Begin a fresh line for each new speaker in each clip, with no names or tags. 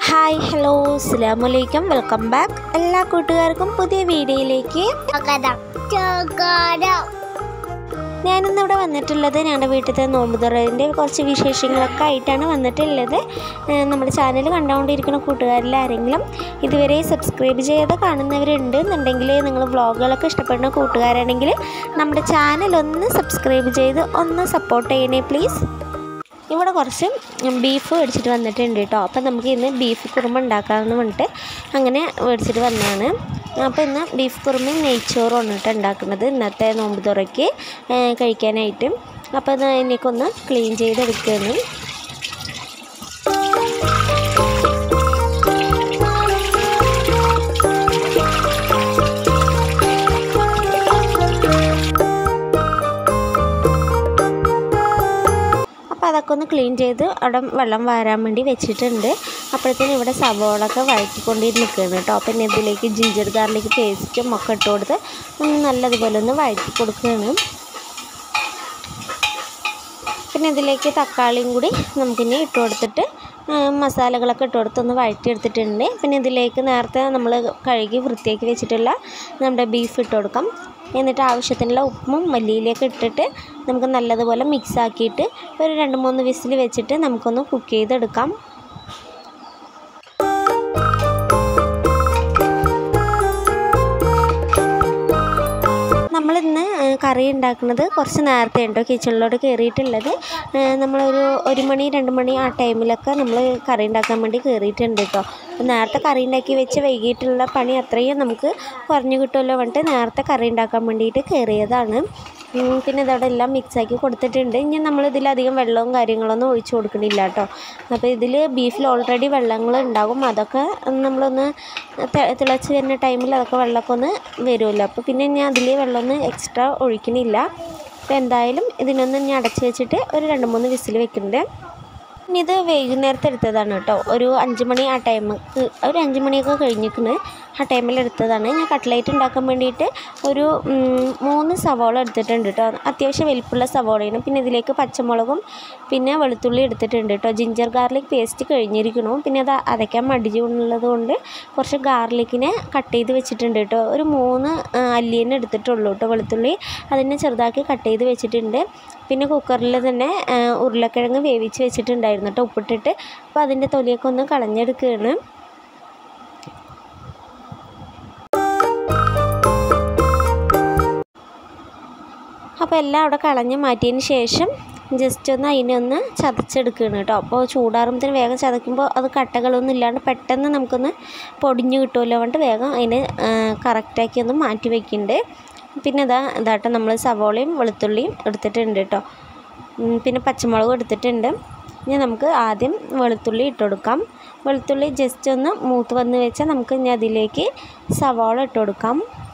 hi hello അസ്സാം വലൈക്കും welcome back എല്ലാ കൂട്ടുകാർക്കും പുതിയ വീഡിയോയിലേക്ക് ഞാനിന്ന് ഇവിടെ വന്നിട്ടുള്ളത് ഞങ്ങളുടെ വീട്ടിലത്തെ നോമ്പ് തുറവിൻ്റെ കുറച്ച് വിശേഷങ്ങളൊക്കെ ആയിട്ടാണ് വന്നിട്ടുള്ളത് ഏഹ് നമ്മുടെ ചാനൽ കണ്ടുകൊണ്ടിരിക്കുന്ന കൂട്ടുകാരിൽ ആരെങ്കിലും ഇതുവരെ സബ്സ്ക്രൈബ് ചെയ്യാതെ കാണുന്നവരുണ്ട് എന്നുണ്ടെങ്കിൽ നിങ്ങൾ വ്ളോഗുകളൊക്കെ ഇഷ്ടപ്പെടുന്ന കൂട്ടുകാരാണെങ്കിൽ നമ്മുടെ ചാനൽ ഒന്ന് സബ്സ്ക്രൈബ് ചെയ്ത് ഒന്ന് സപ്പോർട്ട് ചെയ്യണേ പ്ലീസ് ഇവിടെ കുറച്ച് ബീഫ് മേടിച്ചിട്ട് വന്നിട്ടുണ്ട് കേട്ടോ അപ്പം നമുക്ക് ഇന്ന് ബീഫ് കുറുമ ഉണ്ടാക്കാമെന്ന് പറഞ്ഞിട്ട് അങ്ങനെ മേടിച്ചിട്ട് വന്നതാണ് അപ്പോൾ ഇന്ന് ബീഫ് കുറുമയും നെയ്ച്ചോറും ആണ് കേട്ടോ ഉണ്ടാക്കുന്നത് ഇന്നത്തെ നോമ്പ് തുറയ്ക്ക് ഏഹ് കഴിക്കാനായിട്ട് അപ്പോൾ ഇത് എനിക്കൊന്ന് ക്ലീൻ ചെയ്തെടുക്കുകയാണ് അപ്പോൾ അതൊക്കെ ഒന്ന് ക്ലീൻ ചെയ്ത് അവിടെ വെള്ളം വാരാൻ വേണ്ടി വെച്ചിട്ടുണ്ട് അപ്പോഴത്തേനും ഇവിടെ സവോളൊക്കെ വഴറ്റിക്കൊണ്ടിരുന്ന് നിൽക്കുകയാണ് കേട്ടോ അപ്പം ഇനി ഇതിലേക്ക് ജിഞ്ചർ ഗാർലിക് പേസ്റ്റും ഒക്കെ ഇട്ട് കൊടുത്ത് ഒന്ന് നല്ലതുപോലെ ഒന്ന് വഴറ്റി കൊടുക്കുകയാണ് പിന്നെ ഇതിലേക്ക് തക്കാളിയും കൂടി നമുക്കിനി ഇട്ട് കൊടുത്തിട്ട് ആ, മസാലകളൊക്കെ ഇട്ട് കൊടുത്ത് ഒന്ന് വഴറ്റിയെടുത്തിട്ടുണ്ട് പിന്നെ ഇതിലേക്ക് നേരത്തെ നമ്മൾ കഴുകി വൃത്തിയാക്കി വെച്ചിട്ടുള്ള നമ്മുടെ ബീഫ് ഇട്ട് കൊടുക്കാം എന്നിട്ട് ആവശ്യത്തിനുള്ള ഉപ്പും മല്ലിയിലേക്ക് ഇട്ടിട്ട് നമുക്ക് നല്ലതുപോലെ മിക്സ് ആക്കിയിട്ട് ഒരു രണ്ട് മൂന്ന് വിസിൽ വെച്ചിട്ട് നമുക്കൊന്ന് കുക്ക് ചെയ്തെടുക്കാം നമ്മളിന്ന് ഏഹ്, കറി ഉണ്ടാക്കുന്നത് കുറച്ച് നേരത്തെ ഉണ്ടോ കിച്ചണിലോട്ട് കയറിയിട്ടുള്ളത് ഏഹ്, നമ്മളൊരു ഒരു മണി രണ്ട് മണി ആ ടൈമിലൊക്കെ നമ്മൾ കറി ഉണ്ടാക്കാൻ വേണ്ടി കയറിയിട്ടുണ്ട് കേട്ടോ അപ്പോൾ നേരത്തെ കറി ഉണ്ടാക്കി വെച്ച് വൈകിട്ടുള്ള പണി അത്രയും നമുക്ക് കുറഞ്ഞു കിട്ടുമല്ലോ പറഞ്ഞിട്ട് നേരത്തെ കറി ഉണ്ടാക്കാൻ വേണ്ടിയിട്ട് കയറിയതാണ് ഉം, പിന്നെ ഇതവിടെ എല്ലാം മിക്സാക്കി കൊടുത്തിട്ടുണ്ട് ഇനി നമ്മൾ ഇതിലധികം വെള്ളവും കാര്യങ്ങളൊന്നും ഒഴിച്ചു കൊടുക്കണില്ല കേട്ടോ അപ്പോൾ ഇതിൽ ബീഫിൽ ഓൾറെഡി വെള്ളങ്ങൾ ഉണ്ടാകും അതൊക്കെ നമ്മളൊന്ന് തെ- തിളച്ച് വരുന്ന ടൈമിൽ അതൊക്കെ വെള്ളമൊക്കെ ഒന്ന് വരുമല്ലോ അപ്പോൾ പിന്നെ ഞാൻ അതിൽ വെള്ളമൊന്നും എക്സ്ട്രാ ഒഴിക്കണില്ല അപ്പോൾ എന്തായാലും ഇതിനൊന്ന് ഞാൻ അടച്ച് വെച്ചിട്ട് ഒരു രണ്ട് മൂന്ന് വിസിൽ വെക്കുന്നുണ്ട് ഇനി ഇത് വൈകുന്നേരത്തെ എടുത്തതാണ് കേട്ടോ ഒരു അഞ്ച് മണി ആ ടൈമിക്ക് ഒരു അഞ്ച് മണിയൊക്കെ കഴിഞ്ഞിരിക്കുന്നത് ആ ടൈമിൽ എടുത്തതാണ് ഞാൻ കട്ട്ലേറ്റ് ഉണ്ടാക്കാൻ വേണ്ടിയിട്ട് ഒരു ഉം, മൂന്ന് സവോള എടുത്തിട്ടുണ്ട് കേട്ടോ അത്യാവശ്യം വലിപ്പമുള്ള സവോളയാണ് പിന്നെ ഇതിലേക്ക് പച്ചമുളകും പിന്നെ വെളുത്തുള്ളി എടുത്തിട്ടുണ്ട് കേട്ടോ ജിഞ്ചർ ഗാർലിക് പേസ്റ്റ് കഴിഞ്ഞിരിക്കണു പിന്നെ അത് അരയ്ക്കാൻ മടിച്ചുള്ളത് കൊണ്ട് കുറച്ച് ഗാർലിക്കിനെ കട്ട് ചെയ്ത് വെച്ചിട്ടുണ്ട് കേട്ടോ ഒരു മൂന്ന് ആ, അല്ലിയനെ എടുത്തിട്ടുള്ളൂ കേട്ടോ വെളുത്തുള്ളി അതിനെ ചെറുതാക്കി കട്ട് ചെയ്ത് വെച്ചിട്ടുണ്ട് പിന്നെ കുക്കറിൽ തന്നെ ആ, ഉരുളക്കിഴങ്ങ് വേവിച്ച് വെച്ചിട്ടുണ്ടായിരുന്നു കേട്ടോ ഉപ്പിട്ടിട്ട് അപ്പോൾ അതിൻ്റെ തൊലിയൊക്കെ ഒന്ന് കളഞ്ഞെടുക്കുകയാണ് അപ്പോൾ എല്ലാം അവിടെ കളഞ്ഞ് മാറ്റിയതിന് ശേഷം ജസ്റ്റ് ഒന്ന് അതിനെ ഒന്ന് ചതച്ചെടുക്കുകയാണ് കേട്ടോ അപ്പോൾ ചൂടാറുമ്പത്തിന് വേഗം ചതയ്ക്കുമ്പോൾ അത് കട്ടകളൊന്നും ഇല്ലാണ്ട് പെട്ടെന്ന് നമുക്കൊന്ന് പൊടിഞ്ഞു കിട്ടുമല്ലോ പറഞ്ഞിട്ട് വേഗം അതിനെ കറക്റ്റാക്കി ഒന്ന് മാറ്റി വയ്ക്കുന്നുണ്ട് പിന്നെ ഇതാ ഇതാട്ടോ നമ്മൾ സവോളയും വെളുത്തുള്ളിയും എടുത്തിട്ടുണ്ട് കേട്ടോ ഉം, പിന്നെ പച്ചമുളകും എടുത്തിട്ടുണ്ട് ഇനി നമുക്ക് ആദ്യം വെളുത്തുള്ളി ഇട്ട് കൊടുക്കാം വെളുത്തുള്ളി ജസ്റ്റ് ഒന്ന് മൂത്ത് വന്ന് വെച്ചാൽ നമുക്ക് ഇനി അതിലേക്ക് സവാള ഇട്ട് കൊടുക്കാം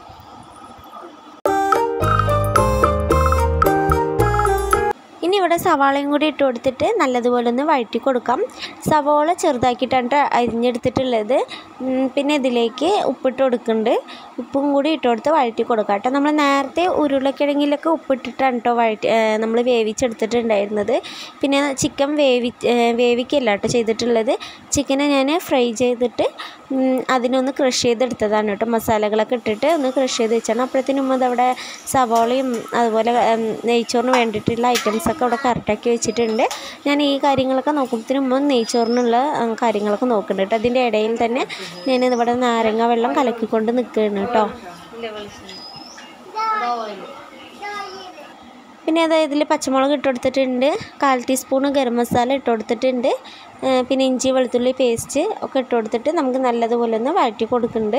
ഇനി ഇവിടെ സവാളയും കൂടി ഇട്ട് കൊടുത്തിട്ട് നല്ലതുപോലെ ഒന്ന് വഴറ്റി കൊടുക്കാം സവാള ചെറുതാക്കിയിട്ടാണ് അരിഞ്ഞെടുത്തിട്ടുള്ളത് ഉം, പിന്നെ ഇതിലേക്ക് ഉപ്പിട്ട് കൊടുക്കുന്നുണ്ട് ഉപ്പും കൂടി ഇട്ട് കൊടുത്ത് വഴറ്റി കൊടുക്കാം കേട്ടോ നമ്മൾ നേരത്തെ ഉരുളക്കിഴങ്ങിലൊക്കെ ഉപ്പിട്ടിട്ടാണ് കേട്ടോ വഴറ്റി നമ്മൾ വേവിച്ചെടുത്തിട്ടുണ്ടായിരുന്നത് പിന്നെ ചിക്കൻ വേവി ഏഹ്, വേവിക്കല്ല കേട്ടോ ചെയ്തിട്ടുള്ളത് ചിക്കനെ ഞാൻ ഫ്രൈ ചെയ്തിട്ട് ഉം, അതിനൊന്ന് ക്രഷ് ചെയ്തെടുത്തതാണ് കേട്ടോ മസാലകളൊക്കെ ഇട്ടിട്ട് ഒന്ന് ക്രഷ് ചെയ്ത് വെച്ചാണ് അപ്പോഴത്തേനും അതവിടെ സവാളയും അതുപോലെ ഉം, നെയ്ച്ചോറിന് വേണ്ടിയിട്ടുള്ള ഐറ്റംസൊക്കെ അവിടെ കറക്റ്റാക്കി വെച്ചിട്ടുണ്ട് ഞാൻ ഈ കാര്യങ്ങളൊക്കെ നോക്കുമ്പോഴത്തേനും മുമ്പ് നെയ്ച്ചോറിനുള്ള ഉം, കാര്യങ്ങളൊക്കെ നോക്കുന്നുണ്ട് കേട്ടോ അതിൻ്റെ ഇടയിൽ തന്നെ ഞാനിതിവിടെ നാരങ്ങ വെള്ളം കലക്കിക്കൊണ്ട് നിൽക്കുകയാണ് കേട്ടോ പിന്നെ അത് ഇതിൽ പച്ചമുളക് ഇട്ട് കൊടുത്തിട്ടുണ്ട് കാൽ ടീസ്പൂണ് ഗരം മസാല ഇട്ട് കൊടുത്തിട്ടുണ്ട് ഏഹ് പിന്നെ ഇഞ്ചി വെളുത്തുള്ളി പേസ്റ്റ് ഒക്കെ ഇട്ട് കൊടുത്തിട്ട് നമുക്ക് നല്ലതുപോലെ ഒന്ന് വഴറ്റി കൊടുക്കുന്നുണ്ട്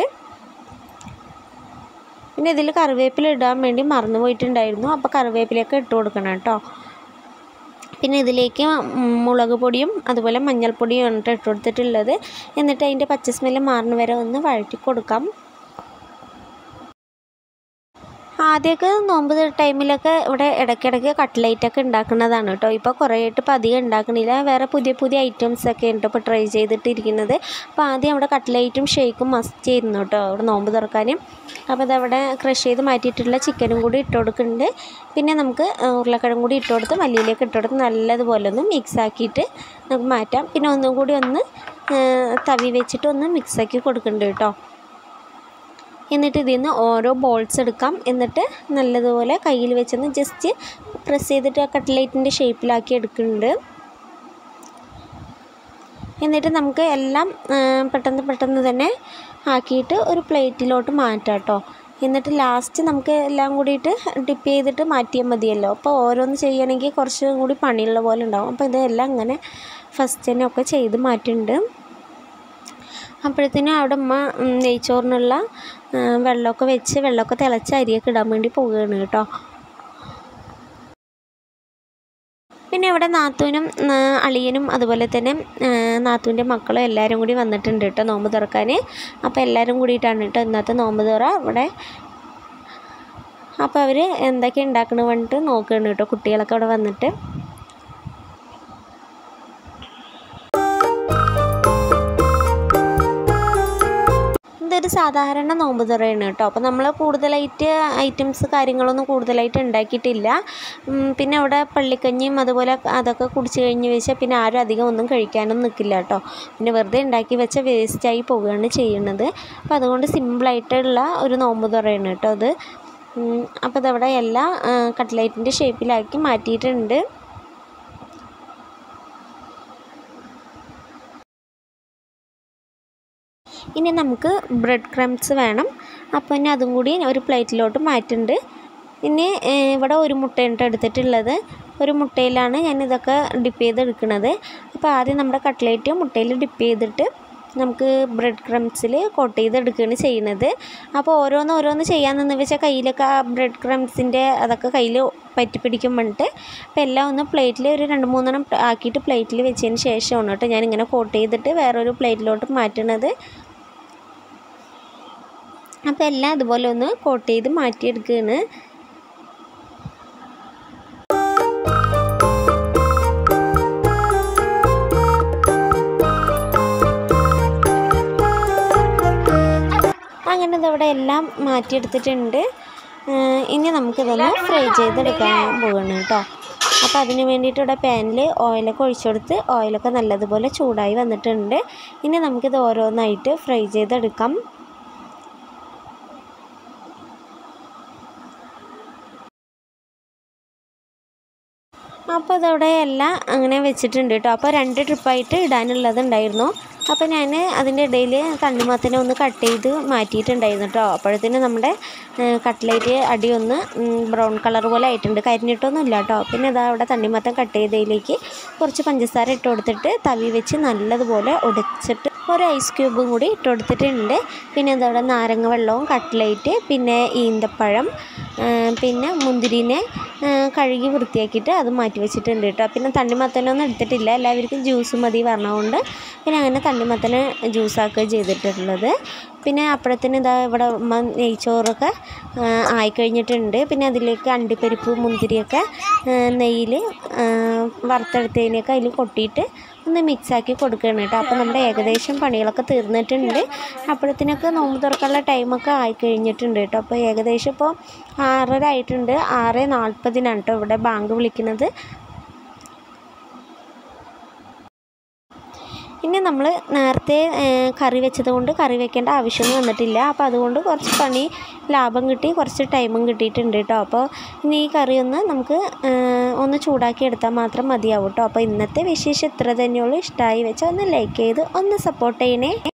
പിന്നെ ഇതിൽ കറിവേപ്പില ഇടാൻ വേണ്ടി മറന്നു പോയിട്ടുണ്ടായിരുന്നു അപ്പോൾ കറിവേപ്പിലയൊക്കെ ഇട്ട് കൊടുക്കണം കേട്ടോ പിന്നെ ഇതിലേക്ക് ഉം, മുളക് പൊടിയും അതുപോലെ മഞ്ഞൾപ്പൊടിയും ആണ് ഇട്ട് കൊടുത്തിട്ടുള്ളത് എന്നിട്ട് അതിൻ്റെ പച്ച സ്മെല്ല് മാറുന്ന വരെ ഒന്ന് വഴറ്റി കൊടുക്കാം ആദ്യമൊക്കെ നോമ്പ് ടൈമിലൊക്കെ ഇവിടെ ഇടയ്ക്കിടയ്ക്ക് കട്ട്ലേറ്റൊക്കെ ഉണ്ടാക്കുന്നതാണ് കേട്ടോ ഇപ്പോൾ കുറേ ആയിട്ട് ഇപ്പോൾ അധികം ഉണ്ടാക്കണില്ല വേറെ പുതിയ പുതിയ ഐറ്റംസ് ഒക്കെ ഉണ്ട് ഇപ്പോൾ ട്രൈ ചെയ്തിട്ടിരിക്കുന്നത് അപ്പോൾ ആദ്യം അവിടെ കട്ട്ലേറ്റും ഷേക്കും മസ്റ്റ് ആയിരുന്നു കേട്ടോ അവിടെ നോമ്പ് തുറക്കാൻ അപ്പോൾ അതവിടെ ക്രഷ് ചെയ്ത് മാറ്റിയിട്ടുള്ള ചിക്കനും കൂടി ഇട്ട് കൊടുക്കുന്നുണ്ട് പിന്നെ നമുക്ക് ആ, ഉരുളക്കിഴങ്ങും കൂടി ഇട്ട് കൊടുത്ത് മല്ലിയിലേക്ക് ഇട്ട് കൊടുത്ത് നല്ലതുപോലെ ഒന്ന് മിക്സ് ആക്കിയിട്ട് നമുക്ക് മാറ്റാം പിന്നെ ഒന്നും കൂടി ഒന്ന് തവി വെച്ചിട്ട് ഒന്ന് മിക്സാക്കി കൊടുക്കുന്നുണ്ട് കേട്ടോ എന്നിട്ട് ഇതിൽ നിന്ന് ഓരോ ബോൾസ് എടുക്കാം എന്നിട്ട് നല്ലതുപോലെ കയ്യിൽ വെച്ചൊന്ന് ജസ്റ്റ് പ്രസ് ചെയ്തിട്ട് ആ കട്ട്ലേറ്റിൻ്റെ ഷേപ്പിലാക്കി എടുക്കുന്നുണ്ട് എന്നിട്ട് നമുക്ക് എല്ലാം പെട്ടെന്ന് പെട്ടെന്ന് തന്നെ ആക്കിയിട്ട് ഒരു പ്ലേറ്റിലോട്ട് മാറ്റാം കേട്ടോ എന്നിട്ട് ലാസ്റ്റ് നമുക്ക് എല്ലാം കൂടിയിട്ട് ഡിപ്പ് ചെയ്തിട്ട് മാറ്റിയാൽ മതിയല്ലോ അപ്പോൾ ഓരോന്ന് ചെയ്യണമെങ്കിൽ കുറച്ചും കൂടി പണിയുള്ള പോലെ ഉണ്ടാവും അപ്പോൾ ഇതെല്ലാം അങ്ങനെ ഫസ്റ്റ് തന്നെ ഒക്കെ ചെയ്ത് മാറ്റുന്നുണ്ട് അപ്പോഴത്തേനും അവിടെ ഉമ്മ നെയ്ച്ചോറിനുള്ള വെള്ളമൊക്കെ വെച്ച് വെള്ളമൊക്കെ തിളച്ച് അരിയൊക്കെ ഇടാൻ വേണ്ടി പോവുകയാണ് കേട്ടോ പിന്നെ ഇവിടെ നാത്തൂനും അളിയനും അതുപോലെ തന്നെ നാത്തൂൻ്റെ മക്കളും എല്ലാവരും കൂടി വന്നിട്ടുണ്ട് കേട്ടോ നോമ്പ് തുറക്കാൻ അപ്പോൾ എല്ലാവരും കൂടിയിട്ടാണ് കേട്ടോ ഇന്നത്തെ നോമ്പ് തുറ ഇവിടെ അപ്പോൾ അവർ എന്തൊക്കെ ഉണ്ടാക്കണ പറഞ്ഞിട്ട് നോക്കുകയാണ് കേട്ടോ കുട്ടികളൊക്കെ അവിടെ വന്നിട്ട് ഇതൊരു സാധാരണ നോമ്പ് തുറയാണ് കേട്ടോ അപ്പോൾ നമ്മൾ കൂടുതലായിട്ട് ഐറ്റംസ് കാര്യങ്ങളൊന്നും കൂടുതലായിട്ട് ഉണ്ടാക്കിയിട്ടില്ല പിന്നെ അവിടെ പള്ളിക്കഞ്ഞിയും അതുപോലെ അതൊക്കെ കുടിച്ച് കഴിഞ്ഞ് വെച്ചാൽ പിന്നെ ആരും അധികം ഒന്നും കഴിക്കാനൊന്നും നിൽക്കില്ല കേട്ടോ പിന്നെ വെറുതെ ഉണ്ടാക്കി വെച്ച വേസ്റ്റായി പോവുകയാണ് ചെയ്യുന്നത് അപ്പോൾ അതുകൊണ്ട് സിമ്പിളായിട്ടുള്ള ഒരു നോമ്പ് തുറയാണ് കേട്ടോ അത് അപ്പോൾ ഇതവിടെ എല്ലാ കട്ട്ലൈറ്റിൻ്റെ ഷേപ്പിലാക്കി മാറ്റിയിട്ടുണ്ട് ഇനി നമുക്ക് ബ്രെഡ് ക്രംസ് വേണം അപ്പോൾ ഇനി അതും കൂടി ഒരു പ്ലേറ്റിലോട്ട് മാറ്റുന്നുണ്ട് പിന്നെ ഇവിടെ ഒരു മുട്ടയാണ് എടുത്തിട്ടുള്ളത് ഒരു മുട്ടയിലാണ് ഞാൻ ഇതൊക്കെ ഡിപ്പ് ചെയ്തെടുക്കുന്നത് അപ്പോൾ ആദ്യം നമ്മുടെ കട്ട്ലേറ്റ് മുട്ടയിൽ ഡിപ്പ് ചെയ്തിട്ട് നമുക്ക് ബ്രെഡ് ക്രംസിൽ കോട്ട് ചെയ്തെടുക്കുകയാണ് ചെയ്യുന്നത് അപ്പോൾ ഓരോന്ന് ഓരോന്ന് ചെയ്യാൻ നിന്ന് വെച്ചാൽ കയ്യിലൊക്കെ ആ ബ്രെഡ് ക്രംസിൻ്റെ അതൊക്കെ കയ്യിൽ പറ്റി പിടിക്കും പറഞ്ഞിട്ട് അപ്പോൾ എല്ലാം ഒന്ന് പ്ലേറ്റിൽ ഒരു രണ്ട് മൂന്നെണ്ണം ആക്കിയിട്ട് പ്ലേറ്റിൽ വെച്ചതിന് ശേഷമാണ് കേട്ടോ ഞാനിങ്ങനെ കോട്ട് ചെയ്തിട്ട് വേറൊരു പ്ലേറ്റിലോട്ട് മാറ്റുന്നത് അപ്പോൾ എല്ലാം അതുപോലെ ഒന്ന് കോട്ട് ചെയ്ത് മാറ്റിയെടുക്കുകയാണ് അങ്ങനെ ഇതവിടെ എല്ലാം മാറ്റിയെടുത്തിട്ടുണ്ട് ഇനി നമുക്കിതൊന്ന് ഫ്രൈ ചെയ്തെടുക്കാൻ പോകണം കേട്ടോ അപ്പോൾ അതിന് വേണ്ടിയിട്ട് ഇവിടെ പാനിൽ ഓയിലൊക്കെ ഒഴിച്ചെടുത്ത് ഓയിലൊക്കെ നല്ലതുപോലെ ചൂടായി വന്നിട്ടുണ്ട് ഇനി നമുക്കിത് ഓരോന്നായിട്ട് ഫ്രൈ ചെയ്തെടുക്കാം അപ്പോൾ അതവിടെ എല്ലാം അങ്ങനെ വെച്ചിട്ടുണ്ട് കേട്ടോ അപ്പോൾ രണ്ട് ട്രിപ്പായിട്ട് ഇടാനുള്ളത് ഉണ്ടായിരുന്നു അപ്പോൾ ഞാൻ അതിൻ്റെ ഇടയിൽ തണ്ണിമത്തനെ ഒന്ന് കട്ട് ചെയ്ത് മാറ്റിയിട്ടുണ്ടായിരുന്നു കേട്ടോ അപ്പോഴത്തേനും നമ്മുടെ കട്ട്ലേറ്റ് അടി ഒന്ന് ബ്രൗൺ കളർ പോലെ ആയിട്ടുണ്ട് കരിഞ്ഞിട്ടൊന്നും ഇല്ല കേട്ടോ പിന്നെ ഇതാ അവിടെ തണ്ണിമത്തൻ കട്ട് ചെയ്തതിലേക്ക് കുറച്ച് പഞ്ചസാര ഇട്ട് കൊടുത്തിട്ട് തവി വെച്ച് നല്ലതുപോലെ ഉടച്ചിട്ട് ഒരു ഐസ് ക്യൂബും കൂടി ഇട്ട് കൊടുത്തിട്ടുണ്ട് പിന്നെ അതവിടെ നാരങ്ങ വെള്ളവും കട്ട്ലേറ്റ് പിന്നെ ഈന്തപ്പഴം പിന്നെ മുന്തിരിനെ കഴുകി വൃത്തിയാക്കിയിട്ട് അത് മാറ്റി വെച്ചിട്ടുണ്ട് കേട്ടോ പിന്നെ തണ്ണിമത്തനൊന്നും എടുത്തിട്ടില്ല എല്ലാവർക്കും ജ്യൂസ് മതി പറഞ്ഞതുകൊണ്ട് പിന്നെ അങ്ങനെ തണ്ണിമത്തന് ജ്യൂസാക്കുക ചെയ്തിട്ടുള്ളത് പിന്നെ അപ്പോഴത്തേന് ഇതാ ഇവിടെ ഉമ്മ നെയ്ച്ചോറൊക്കെ ആയിക്കഴിഞ്ഞിട്ടുണ്ട് പിന്നെ അതിലേക്ക് അണ്ടിപ്പരിപ്പ് മുന്തിരിയൊക്കെ നെയ്യിൽ വറുത്തെടുത്തതിനൊക്കെ അതിൽ കൊട്ടിയിട്ട് ഒന്ന് മിക്സാക്കി കൊടുക്കുകയാണ് കേട്ടോ അപ്പോൾ നമ്മുടെ ഏകദേശം പണികളൊക്കെ തീർന്നിട്ടുണ്ട് അപ്പോഴത്തേനൊക്കെ നോമ്പ് തുറക്കാനുള്ള ടൈമൊക്കെ ആയി കഴിഞ്ഞിട്ടുണ്ട് കേട്ടോ അപ്പോൾ ഏകദേശം ഇപ്പോൾ ആറര ആയിട്ടുണ്ട് ആറ് നാൽപ്പതിനാണ് കേട്ടോ ഇവിടെ ബാങ്ക് വിളിക്കുന്നത് പിന്നെ നമ്മൾ നേരത്തെ കറി വെച്ചത് കൊണ്ട് കറി വെക്കേണ്ട ആവശ്യമൊന്നും വന്നിട്ടില്ല അപ്പോൾ അതുകൊണ്ട് കുറച്ച് പണി ലാഭം കിട്ടി കുറച്ച് ടൈമും കിട്ടിയിട്ടുണ്ട് കേട്ടോ അപ്പോൾ ഇനി ഈ കറി ഒന്ന് നമുക്ക് ഒന്ന് ചൂടാക്കി എടുത്താൽ മാത്രം മതിയാവും കേട്ടോ അപ്പോൾ ഇന്നത്തെ വിശേഷം ഇത്ര തന്നെയുള്ളൂ ഇഷ്ടമായി വെച്ചാൽ ഒന്ന് ലൈക്ക് ചെയ്ത് ഒന്ന് സപ്പോർട്ട് ചെയ്യണേ